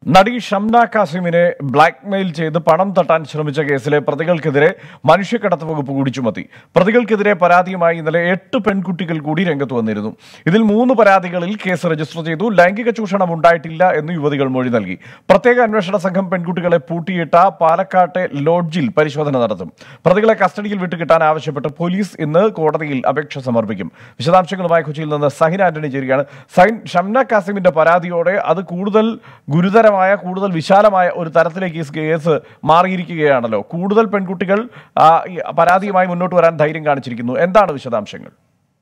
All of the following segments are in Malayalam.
നടി ഷംന കാസിമിനെ ബ്ലാക്ക്മെയിൽ ചെയ്ത് പണം തട്ടാൻ ശ്രമിച്ച കേസിലെ പ്രതികൾക്കെതിരെ മനുഷ്യക്കടത്ത് വകുപ്പ് കൂടി ചുമത്തി പ്രതികൾക്കെതിരെ പരാതിയുമായി ഇന്നലെ എട്ട് പെൺകുട്ടികൾ കൂടി രംഗത്ത് വന്നിരുന്നു ഇതിൽ മൂന്ന് പരാതികളിൽ കേസ് രജിസ്റ്റർ ചെയ്തു ലൈംഗിക ചൂഷണം ഉണ്ടായിട്ടില്ല എന്ന് യുവതികൾ മൊഴി നൽകി പ്രത്യേക അന്വേഷണ സംഘം പെൺകുട്ടികളെ പൂട്ടിയിട്ട പാലക്കാട്ടെ ലോഡ്ജിൽ പരിശോധന നടത്തും പ്രതികളെ കസ്റ്റഡിയിൽ വിട്ടുകിട്ടാൻ ആവശ്യപ്പെട്ട് പോലീസ് ഇന്ന് കോടതിയിൽ അപേക്ഷ സമർപ്പിക്കും വിശദാംശങ്ങളുമായി കൊച്ചിയിൽ നിന്ന് സഹിൻ ആന്റണി ചേരുകയാണ് സഹിൻ ഷംന കാസിമിന്റെ പരാതിയോടെ അത് കൂടുതൽ ഗുരുതരമായ കൂടുതൽ വിശാലമായ ഒരു തരത്തിലേക്ക് ഈ കേസ് മാറിയിരിക്കുകയാണല്ലോ കൂടുതൽ പെൺകുട്ടികൾ ആ, ഈ പരാതിയുമായി മുന്നോട്ട് വരാൻ ധൈര്യം കാണിച്ചിരിക്കുന്നു എന്താണ് വിശദാംശങ്ങൾ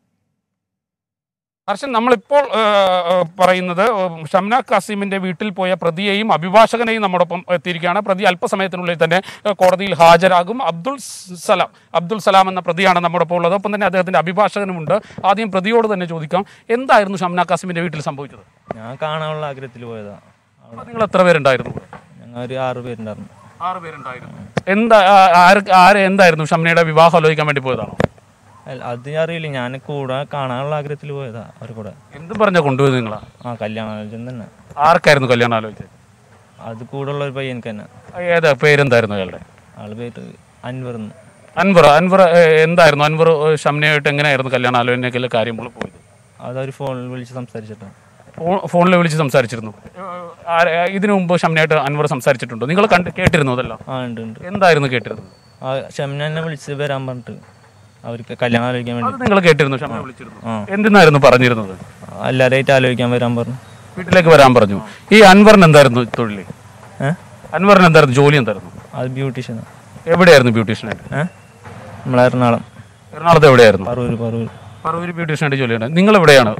ഹർഷൻ നമ്മളിപ്പോൾ ആ, ആ, പറയുന്നത് ഷംന കാസിമിന്റെ വീട്ടിൽ പോയ പ്രതിയെയും അഭിഭാഷകനെയും നമ്മോടൊപ്പം എത്തിയിരിക്കുകയാണ് പ്രതി അല്പസമയത്തിനുള്ളിൽ തന്നെ ആ, കോടതിയിൽ ഹാജരാകും അബ്ദുൾ സലാം അബ്ദുൾ സലാം എന്ന പ്രതിയാണ് നമ്മോടൊപ്പം ഉള്ളത് ഒപ്പം തന്നെ അദ്ദേഹത്തിന്റെ അഭിഭാഷകനുമുണ്ട് ആദ്യം പ്രതിയോട് തന്നെ ചോദിക്കാം എന്തായിരുന്നു ഷംന കാസിമിന്റെ വീട്ടിൽ സംഭവിച്ചത് ഞാൻ കാണാനുള്ള ആഗ്രഹത്തിൽ പോയതാ അവിടെ നിങ്ങൾ എത്ര പേരുണ്ടായിരുന്നു ഞങ്ങൾ ഒരു ആറ് പേരുണ്ടായിരുന്നു ആറ് പേരുണ്ടായിരുന്നു എന്താ ആ, ആര് ആര് എന്തായിരുന്നു ഷംനയുടെ വിവാഹം ആലോചിക്കാൻ വേണ്ടി പോയതാണോ അല്ല, അത് അറിയില്ല ഞാൻ കൂടെ കാണാനുള്ള ആഗ്രഹത്തിൽ പോയതാ അവർ കൂടെ എന്തും പറഞ്ഞാ കൊണ്ടുപോയത് നിങ്ങളാ ആ കല്യാണാലോചന തന്നെ ആർക്കായിരുന്നു കല്യാണം ആലോചിച്ചത് അത് കൂടെ ഉള്ള ഒരു പയ്യനക്ക് തന്നെ ഏതാ പേരെന്തായിരുന്നു അയാളുടെ ആള് പേര് അൻവർന്ന് അൻവർ അൻവർ ഏ, എന്തായിരുന്നു അൻവർ ഏ, ഷംനയായിട്ട് എങ്ങനെയായിരുന്നു കല്യാണ ആലോചനയ്ക്കുള്ള കാര്യങ്ങൾ പോയത് അതവർ ഫോണിൽ വിളിച്ച് സംസാരിച്ചിട്ടാണ് ഫോ- ഫോണിൽ വിളിച്ച് സംസാരിച്ചിരുന്നു ആരെ- ഇതിനു മുമ്പ് ഷംനയായിട്ട് അൻവർ സംസാരിച്ചിട്ടുണ്ടോ നിങ്ങൾ കണ്ട് കേട്ടിരുന്നു അതല്ല ആ ഉണ്ട് ഉണ്ട് എന്തായിരുന്നു കേട്ടിരുന്നത് ആ ഷംന എന്നെ വിളിച്ച് വരാൻ പറഞ്ഞിട്ട് അവർക്ക് കല്യാണം ആലോചിക്കാൻ അത് വേണ്ടി നിങ്ങൾ കേട്ടിരുന്നു ഷംന വിളിച്ചിരുന്നു ആ എന്തിനായിരുന്നു പറഞ്ഞിരുന്നത് എല്ലാവരായിട്ട് ആലോചിക്കാൻ വരാൻ പറഞ്ഞു വീട്ടിലേക്ക് വരാൻ പറഞ്ഞു ഈ അൻവറിന് എന്തായിരുന്നു തൊഴിൽ ഏ അൻവറിന് എന്തായിരുന്നു ജോലി എന്തായിരുന്നു അത് ബ്യൂട്ടീഷ്യനാണ് എവിടെയായിരുന്നു ബ്യൂട്ടീഷ്യനായിട്ട് ഏ നമ്മളെ എറണാകുളം എറണാകുളത്ത് എവിടെയായിരുന്നു പറവൂർ പറവൂർ പറവൂർ ബ്യൂട്ടീഷ്യനായിട്ട് ജോലിയുണ്ട് നിങ്ങൾ എവിടെയാണ്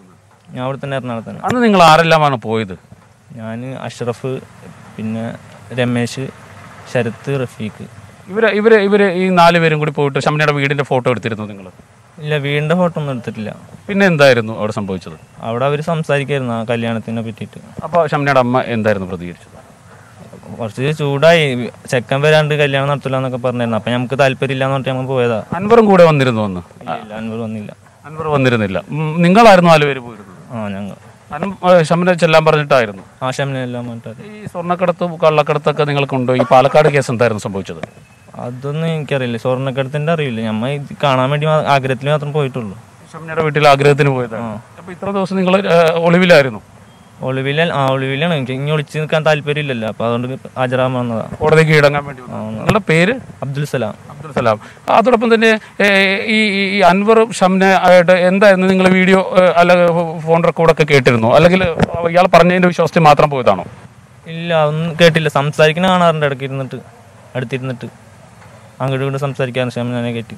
ഞാൻ അവിടെ തന്നെ എറണാകുളത്ത് തന്നെ അന്ന് നിങ്ങൾ ആരെല്ലാമാണ് പോയത് ഞാൻ അഷ്റഫ് പിന്നെ രമേശ് ശരത്ത് റഫീഖ് ഇവര് ഇവര് ഇവര് ഈ നാല് പേരും കൂടി പോയിട്ട് ഷംനയുടെ വീടിന്റെ ഫോട്ടോ എടുത്തിരുന്നു നിങ്ങൾ ഇല്ല വീടിൻ്റെ ഫോട്ടോ ഒന്നും എടുത്തിട്ടില്ല പിന്നെ എന്തായിരുന്നു അവിടെ സംഭവിച്ചത് അവിടെ അവർ സംസാരിക്കായിരുന്നു ആ കല്യാണത്തിനെ പറ്റിയിട്ട് അപ്പോൾ ഷംനയുടെ അമ്മ എന്തായിരുന്നു പ്രതികരിച്ചത് കുറച്ച് ചൂടായി ചെക്കൻ വരാണ്ട് കല്യാണം നടത്തില്ല എന്നൊക്കെ പറഞ്ഞായിരുന്നു അപ്പം നമുക്ക് താല്പര്യമില്ല എന്ന് പറഞ്ഞിട്ട് നമ്മൾ പോയതാ അൻവറും കൂടെ വന്നിരുന്നു അന്ന് ഇല്ല, ഇല്ല അൻവർ വന്നില്ല അൻവർ വന്നിരുന്നില്ല ഉം, നിങ്ങളായിരുന്നു നാല് പേര് പോയിരുന്നത് ആ ഞങ്ങൾ അൻ ഷംനെ ചെല്ലാൻ പറഞ്ഞിട്ടായിരുന്നു ആ ഷംനെല്ലാം പറഞ്ഞിട്ട് ഈ സ്വർണ്ണക്കടത്ത് കള്ളക്കടത്തൊക്കെ നിങ്ങൾ കൊണ്ടുപോയി ഈ പാലക്കാട് കേസ് എന്തായിരുന്നു സംഭവിച്ചത് അതൊന്നും എനിക്കറിയില്ല സ്വർണ്ണക്കടത്തിൻ്റെ അറിയില്ല നമ്മൾ ഇത് കാണാൻ വേണ്ടി മാ- ആഗ്രഹത്തിൽ മാത്രം പോയിട്ടുള്ളൂ ഷംനയുടെ വീട്ടിൽ ആഗ്രഹത്തിന് പോയതാണ് അപ്പോൾ ഇത്ര ദിവസം നിങ്ങൾ ഒളിവിലായിരുന്നു ഒളിവില ആ ഒളിവിലാണ് എനിക്ക് ഇനി ഒളിച്ച് നിൽക്കാൻ താല്പര്യമില്ലല്ലോ അപ്പോൾ അതുകൊണ്ട് ഹാജരാൻ വന്നതാ കോടതിക്ക് ഇടങ്ങാൻ വേണ്ടി വന്നതാണ്. നിങ്ങളുടെ പേര് അബ്ദുൽ സലാം അബ്ദുൽ സലാം അതോടൊപ്പം തന്നെ ഏ, ഈ ഈ- ഈ അൻവർ ഷംന ആയിട്ട് എന്തായിരുന്നു നിങ്ങൾ വീഡിയോ ഏ, അല്ല ഫോൺ റെക്കോർഡൊക്കെ കേട്ടിരുന്നു അല്ലെങ്കിൽ ഇയാൾ പറഞ്ഞതിന്റെ വിശ്വാസത്തിൽ മാത്രം പോയതാണോ ഇല്ല ഒന്നും കേട്ടില്ല സംസാരിക്കുന്ന കാണാറുണ്ട് ഇടയ്ക്ക് ഇരുന്നിട്ട് അടുത്തിരുന്നിട്ട് അങ്ങോട്ട് ഇങ്ങോട്ട് സംസാരിക്കാറുണ്ട് ഷംനെ കയറ്റി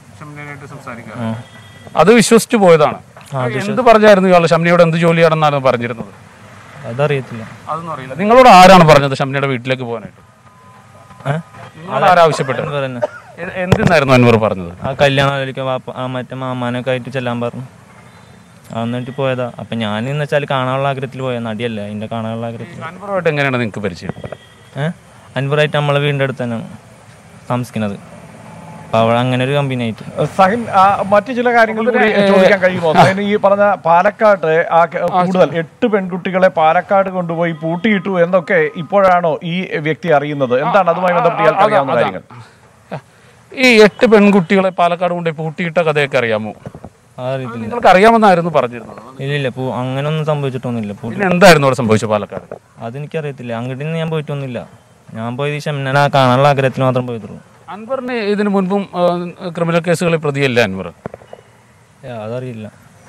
ആ അത് വിശ്വസിച്ച് പോയതാണ് എന്ത് പറഞ്ഞായിരുന്നു ഇയാൾ ഷംനയോട് എന്ത് ജോലിയാണെന്നാണ് പറഞ്ഞിരുന്നത് അതറിയത്തില്ല അതൊന്നും അറിയില്ല നിങ്ങളോട് ആരാണ് പറഞ്ഞത് ഷംനയുടെ വീട്ടിലേക്ക് പോകാനായിട്ട് ഏ? നിങ്ങളോട് ആരാ ആവശ്യപ്പെട്ടത് അൻവർ തന്നെ എ- എന്തിനായിരുന്നു അൻവർ പറഞ്ഞത് ആ കല്യാണം ആലോചിക്കാൻ വാപ്പ ആ മറ്റേ മാമാനൊക്കെ ആയിട്ട് ചെല്ലാൻ പറഞ്ഞു ആ എന്നിട്ട് പോയതാ അപ്പം ഞാൻ എന്ന് വെച്ചാൽ കാണാനുള്ള ആഗ്രഹത്തിൽ പോയ നടിയല്ല അതിൻ്റെ കാണാനുള്ള ആഗ്രഹത്തിൽ അൻവറുമായിട്ട് എങ്ങനെയാണ് നിങ്ങൾക്ക് പരിചയം ഏഹ് അൻവറായിട്ട് നമ്മളെ വീടിൻ്റെ അടുത്ത് തന്നെയാണ് താമസിക്കുന്നത് അപ്പോൾ അവിടെ അങ്ങനെ ഒരു കമ്പനി ആയിട്ട് സഹിൻ ആ, മറ്റു ചില കാര്യങ്ങൾ കൂടി ചോദിക്കാൻ കഴിയുമോ സഹിൻ ഈ പറഞ്ഞ പാലക്കാട് ആ ക- കൂടുതൽ എട്ട് പെൺകുട്ടികളെ പാലക്കാട് കൊണ്ടുപോയി പൂട്ടിയിട്ടു എന്നൊക്കെ ഇപ്പോഴാണോ ഈ വ്യക്തി അറിയുന്നത് എന്താണ് അതുമായി ബന്ധപ്പെട്ട് ഇയാൾക്ക് അറിയാവുന്ന കാര്യങ്ങൾ ഈ എട്ട് പെൺകുട്ടികളെ പാലക്കാട് കൊണ്ട് പൂട്ടിയിട്ട കഥയൊക്കെ അറിയാമോ അറിയത്തില്ല നിങ്ങൾക്ക് അറിയാമെന്നായിരുന്നു പറഞ്ഞിരുന്നത് ഇല്ല ഇല്ല പൂ അങ്ങനൊന്നും സംഭവിച്ചിട്ടൊന്നുമില്ല പൂ പിന്നെ എന്തായിരുന്നു അവിടെ സംഭവിച്ചത് പാലക്കാട് അതെനിക്കറിയത്തില്ല അങ്ങോട്ട് നിന്ന് ഞാൻ പോയിട്ടൊന്നുമില്ല ഞാൻ പോയത് ഈ ഷംനനെ കാണാനുള്ള ആഗ്രഹത്തിൽ മാത്രം പോയതുള്ളൂ അൻവറിന് ഇതിനു മുൻപും ആ, ക്രിമിനൽ കേസുകളിൽ പ്രതിയല്ല അൻവർ ഏ, അതറിയില്ല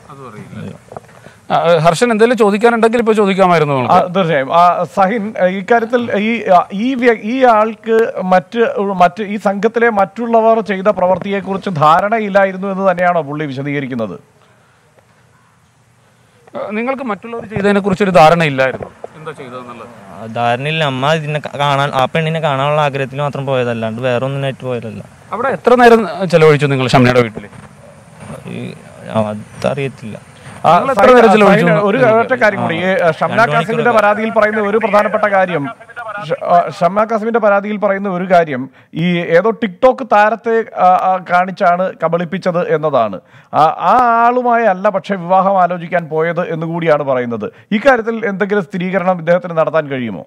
ആ, ഹർഷൻ എന്തെങ്കിലും ചോദിക്കാനുണ്ടെങ്കിൽ ഇപ്പോൾ ചോദിക്കാമായിരുന്നു ആ, നിങ്ങൾക്ക്. തീർച്ചയായും ആ, സഹിൻ ഇക്കാര്യത്തിൽ ഈ ആ, ഈ വ്യ- ഈ ആൾക്ക് മറ്റ് മറ്റ് ഈ സംഘത്തിലെ മറ്റുള്ളവർ ചെയ്ത പ്രവൃത്തിയെക്കുറിച്ച് ധാരണയില്ലായിരുന്നു എന്ന് തന്നെയാണോ പുള്ളി വിശദീകരിക്കുന്നത് ആ, നിങ്ങൾക്ക് മറ്റുള്ളവർ ചെയ്തതിനെ കുറിച്ച് ഒരു ധാരണ ഇല്ലായിരുന്നു എന്താ ചെയ്തതെന്നുള്ളത് ആ, ധാരണയില്ല അമ്മ ഇതിനെ ക- കാണാൻ ആ പെണ്ണിനെ കാണാനുള്ള ആഗ്രഹത്തിൽ മാത്രം പോയതല്ലാണ്ട് വേറെ ഒന്നിനായിട്ട് പോയതല്ല അവിടെ എത്ര നേരം ചെലവഴിച്ചു നിങ്ങൾ ഷംനയുടെ വീട്ടിൽ ഈ ആ, അതറിയത്തില്ല ആ, നിങ്ങൾ എത്ര സഹിൻ, നേരം ചെലവഴിച്ചു? സഹിൻ, ഒരു ഒറ്റ കാര്യം കൂടി ഈ ഷംന കാസിമിന്റെ പരാതിയിൽ പറയുന്ന ഒരു പ്രധാനപ്പെട്ട കാര്യം ഷ- ആ, ഷമ്മ കാസിമിന്റെ പരാതിയിൽ പറയുന്ന ഒരു കാര്യം ഈ ഏതോ ടിക്ടോക്ക് താരത്തെ ആ, ആ, കാണിച്ചാണ് കബളിപ്പിച്ചത് എന്നതാണ് ആ ആ ആളുമായി അല്ല പക്ഷെ വിവാഹം ആലോചിക്കാൻ പോയത് എന്ന് കൂടിയാണ് പറയുന്നത് ഇക്കാര്യത്തിൽ എന്തെങ്കിലും സ്ഥിരീകരണം ഇദ്ദേഹത്തിന് നടത്താൻ കഴിയുമോ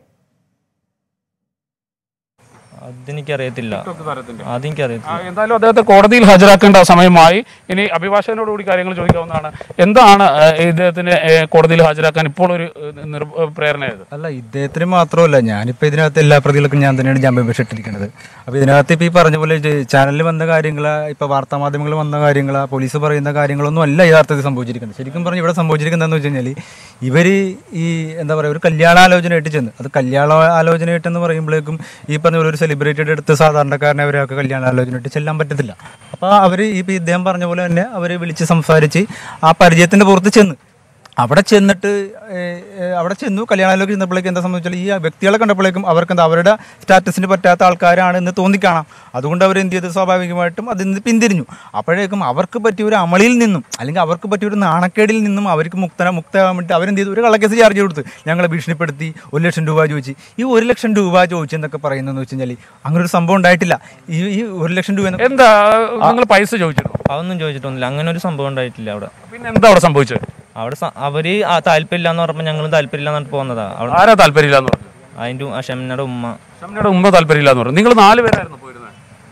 അതെനിക്കറിയത്തില്ല താരത്തിന്റെ അതെനിക്കറിയത്തില്ല ആ, എന്തായാലും അദ്ദേഹത്തെ കോടതിയിൽ ഹാജരാക്കേണ്ട സമയമായി ഇനി അഭിഭാഷകനോട് കൂടി കാര്യങ്ങൾ ചോദിക്കാവുന്നതാണ് എന്താണ് ആ, ഇദ്ദേഹത്തിന് ഏ, കോടതിയിൽ ഹാജരാക്കാൻ ഇപ്പോൾ ഒരു ഏ, നിർ- പ്രേരണയായത് അല്ല ഇദ്ദേഹത്തിന് മാത്രമല്ല ഞാനിപ്പോൾ ഇതിനകത്ത് എല്ലാ പ്രതികൾക്കും ഞാൻ തന്നെയാണ് ജാമ്യാപേക്ഷ ഇട്ടിരിക്കുന്നത് അപ്പോൾ ഇതിനകത്ത് ഇപ്പോൾ ഈ പറഞ്ഞ പോലെ ചാനലിൽ വന്ന കാര്യങ്ങൾ ഇപ്പോൾ വാർത്താ മാധ്യമങ്ങളിൽ വന്ന കാര്യങ്ങൾ പോലീസ് പറയുന്ന കാര്യങ്ങളൊന്നും അല്ല യഥാർത്ഥത്തിൽ സംഭവിച്ചിരിക്കുന്നത് ശരിക്കും പറഞ്ഞാൽ ഇവിടെ സംഭവിച്ചിരിക്കുന്നതെന്ന് വെച്ച് കഴിഞ്ഞാൽ ഇവർ ഈ എന്താ പറയുക ഒരു കല്യാണാലോചനയായിട്ട് ചെന്ന് അത് കല്യാണ ആലോചനയായിട്ടെന്ന് പറയുമ്പോഴേക്കും ഈ പറഞ്ഞ പോലെ ഒരു സെലിബ്രിറ്റിയുടെ അടുത്ത് സാധാരണക്കാരനെ അവരൊക്കെ കല്യാണാലോചനയായിട്ട് ചെല്ലാൻ പറ്റത്തില്ല അപ്പോൾ അവർ ഇപ്പോൾ ഇദ്ദേഹം പറഞ്ഞ പോലെ തന്നെ അവർ വിളിച്ച് സംസാരിച്ച് ആ പരിചയത്തിൻ്റെ പുറത്ത് ചെന്ന് അവിടെ ചെന്നിട്ട് ഏഹ്, ഏഹ്, അവിടെ ചെന്നു കല്യാണാലോചന ചെന്നപ്പോഴേക്കും എന്താ സംഭവിച്ചാൽ ഈ വ്യക്തികളെ കണ്ടപ്പോഴേക്കും അവർക്ക് എന്താ അവരുടെ സ്റ്റാറ്റസിന് പറ്റാത്ത ആൾക്കാരാണ് എന്ന് തോന്നിക്കാണാം അതുകൊണ്ട് അവർ എന്ത് ചെയ്തു സ്വാഭാവികമായിട്ടും അതിൽ നിന്ന് പിന്തിരിഞ്ഞു അപ്പോഴേക്കും അവർക്ക് പറ്റിയ ഒരു അമളിയിൽ നിന്നും അല്ലെങ്കിൽ അവർക്ക് പറ്റിയ ഒരു നാണക്കേടിൽ നിന്നും അവർക്ക് മുക്തന മുക്തമാകാൻ വേണ്ടി അവരെന്ത് ചെയ്തു ഒരു കള്ളക്കേസ് ചാർജ് കൊടുത്ത് ഞങ്ങളെ ഭീഷണിപ്പെടുത്തി ഒരു ലക്ഷം രൂപ ചോദിച്ചു ഈ ഒരു ലക്ഷം രൂപ ചോദിച്ചെന്നൊക്കെ പറയുന്നതെന്ന് വെച്ച് കഴിഞ്ഞാൽ അങ്ങനെ ഒരു സംഭവം ഉണ്ടായിട്ടില്ല ഈ ഈ ഒരു ലക്ഷം രൂപ എന്നൊക്കെ എന്താ നിങ്ങൾ പൈസ ചോദിച്ചിരുന്നു അതൊന്നും ചോദിച്ചിട്ടൊന്നുമില്ല അങ്ങനെ ഒരു സംഭവം ഉണ്ടായിട്ടില്ല അവിടെ പിന്നെ എന്താ അവിടെ സംഭവിച്ചത് അവിടെ സ- അവര് ആ താല്പര്യമില്ല എന്ന് പറഞ്ഞപ്പോൾ ഞങ്ങളും താല്പര്യമില്ല എന്നിട്ട് പോകുന്നതാ അവിടെ ആരാ താല്പര്യമില്ല എന്ന് പറഞ്ഞു അതിന്റെ ആ ഷെമിനയുടെ ഉമ്മ ഷംനയുടെ ഉമ്മ താല്പര്യമില്ല എന്ന് പറഞ്ഞു നിങ്ങൾ നാല് പേരായിരുന്നു പോയിരുന്നത്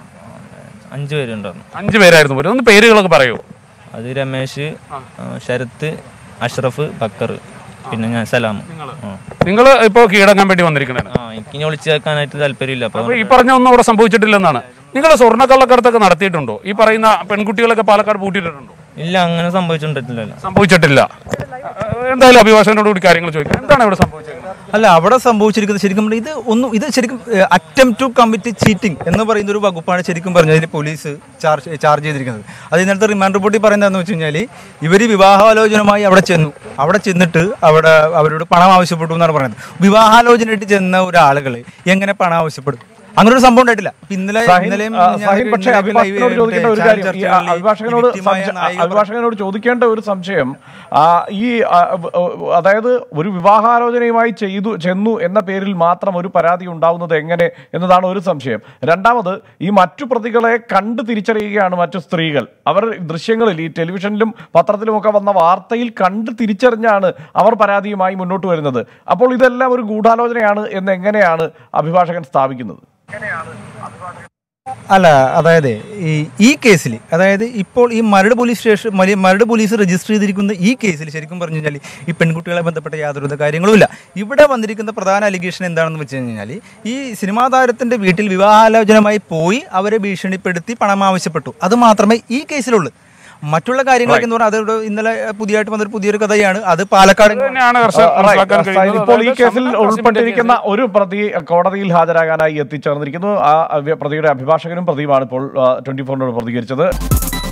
അഞ്ചു പേരുണ്ടായിരുന്നു അഞ്ച് പേരായിരുന്നു പോയിരുന്നത് ഒന്ന് പേരുകളൊക്കെ പറയൂ അത് രമേശ് ആ, ശരത്ത് അഷ്റഫ് ബക്കർ പിന്നെ ഞാൻ സലാം ആ. നിങ്ങൾ ഇപ്പോൾ കീഴടങ്ങാൻ വേണ്ടി വന്നിരിക്കണേ ആ എനിക്ക് ഇനി ഒളിച്ചു വെക്കാനായിട്ട് താല്പര്യമില്ല അപ്പൊ അപ്പൊ ഈ പറഞ്ഞ ഒന്നും അവിടെ സംഭവിച്ചിട്ടില്ലെന്നാണ് നിങ്ങൾ സ്വർണ്ണക്കള്ളക്കടത്തൊക്കെ നടത്തിയിട്ടുണ്ടോ ഈ പറയുന്ന പെൺകുട്ടികളൊക്കെ പാലക്കാട് പൂട്ടിയിട്ടുണ്ടോ ഇല്ല അങ്ങനെ സംഭവിച്ചിട്ടുണ്ടല്ലോ സംഭവിച്ചിട്ടില്ല ഏഹ് എന്തായാലും അഭിഭാഷകനോട് കൂടി കാര്യങ്ങൾ ചോദിക്കാം എന്താണ് ഇവിടെ സംഭവിച്ചത് അല്ല അവിടെ സംഭവിച്ചിരിക്കുന്നത് ശരിക്കും പറഞ്ഞാൽ ഇത് ഒന്നും ഇത് ശരിക്കും അറ്റം ടു കമ്മിറ്റ് ചീറ്റിംഗ് എന്ന് പറയുന്ന ഒരു വകുപ്പാണ് ശരിക്കും പറഞ്ഞാൽ ഇതിൽ പോലീസ് ചാർജ് ചാർജ് ചെയ്തിരിക്കുന്നത് അത് ഇന്നലത്തെ റിമാൻഡ് റിപ്പോർട്ടിൽ പറയുന്നതെന്ന് വെച്ച് കഴിഞ്ഞാൽ ഇവർ വിവാഹാലോചനമായി അവിടെ ചെന്നു അവിടെ ചെന്നിട്ട് അവിടെ അവരോട് പണം ആവശ്യപ്പെട്ടു എന്നാണ് പറയുന്നത് വിവാഹാലോചനയായിട്ട് ചെന്ന ഒരാളുകൾ എങ്ങനെ പണം ആവശ്യപ്പെടും അങ്ങനെ ഒരു സംഭവം ഉണ്ടായിട്ടില്ല ഇപ്പൊ ഇന്നലെ സാഹിൻ, ഇന്നലെയും ആ, ഞാൻ സാഹിൻ പക്ഷേ ഇന്നലെയൊക്കെ അഭിഭാഷകനോട് live ചോദിക്കേണ്ട ഒരു ചാനൽ കാര്യം ഈ ചർച്ചകളിൽ അഭിഭാഷകനോട് victim-ആയ സംശയം- നായിക അഭിഭാഷകനോട് ചോദിക്കേണ്ട ഒരു സംശയം ആ, ഈ ആ, ഉ- അതായത് ഒരു വിവാഹാലോചനയുമായി ചെയ്തു ചെന്നു എന്ന പേരിൽ മാത്രം ഒരു പരാതി ഉണ്ടാവുന്നത് എങ്ങനെ എന്നതാണ് ഒരു സംശയം രണ്ടാമത് ഈ മറ്റു പ്രതികളെ കണ്ട് തിരിച്ചറിയുകയാണ് മറ്റു സ്ത്രീകൾ അവർ ദൃശ്യങ്ങളിൽ ഈ ടെലിവിഷനിലും പത്രത്തിലുമൊക്കെ വന്ന വാർത്തയിൽ കണ്ട് തിരിച്ചറിഞ്ഞാണ് അവർ പരാതിയുമായി മുന്നോട്ട് വരുന്നത് അപ്പോൾ ഇതെല്ലാം ഒരു ഗൂഢാലോചനയാണ് എന്ന് എങ്ങനെയാണ് അഭിഭാഷകൻ സ്ഥാപിക്കുന്നത് അല്ല അതായത് ഈ ഈ കേസിൽ അതായത് ഇപ്പോൾ ഈ മരട് പോലീസ് സ്റ്റേഷൻ മരി- മരട് പോലീസ് രജിസ്റ്റർ ചെയ്തിരിക്കുന്ന ഈ കേസിൽ ശരിക്കും പറഞ്ഞു കഴിഞ്ഞാൽ ഈ പെൺകുട്ടികളെ ബന്ധപ്പെട്ട യാതൊരു കാര്യങ്ങളുമില്ല ഇവിടെ വന്നിരിക്കുന്ന പ്രധാന അലിഗേഷൻ എന്താണെന്ന് വെച്ച് കഴിഞ്ഞാൽ ഈ സിനിമാ താരത്തിന്റെ വീട്ടിൽ വിവാഹാലോചനമായി പോയി അവരെ ഭീഷണിപ്പെടുത്തി പണം ആവശ്യപ്പെട്ടു അത് മാത്രമേ ഈ കേസിലുള്ളൂ മറ്റുള്ള കാര്യങ്ങളൊക്കെ എന്ന് പറഞ്ഞാൽ അതോട് ഇന്നലെ പുതിയതായിട്ട് വന്നൊരു പുതിയൊരു കഥയാണ് അത് പാലക്കാട് തന്നെയാണ് കർഷകർ ആ, right. മനസ്സിലാക്കാൻ സൈൻ, കഴിയുന്നത്. ഇപ്പോൾ ഈ അതായത് കേസിൽ ഷംന കാസിമിന്റെ ഉൾപ്പെട്ടിരിക്കുന്ന ഒരു പ്രതി കോടതിയിൽ ഹാജരാകാനായി എത്തിച്ചേർന്നിരിക്കുന്നു ആ അവ- പ്രതിയുടെ അഭിഭാഷകനും പ്രതിയുമാണ് ഇപ്പോൾ ട്വന്റി ഫോറിനോട് പ്രതികരിച്ചത്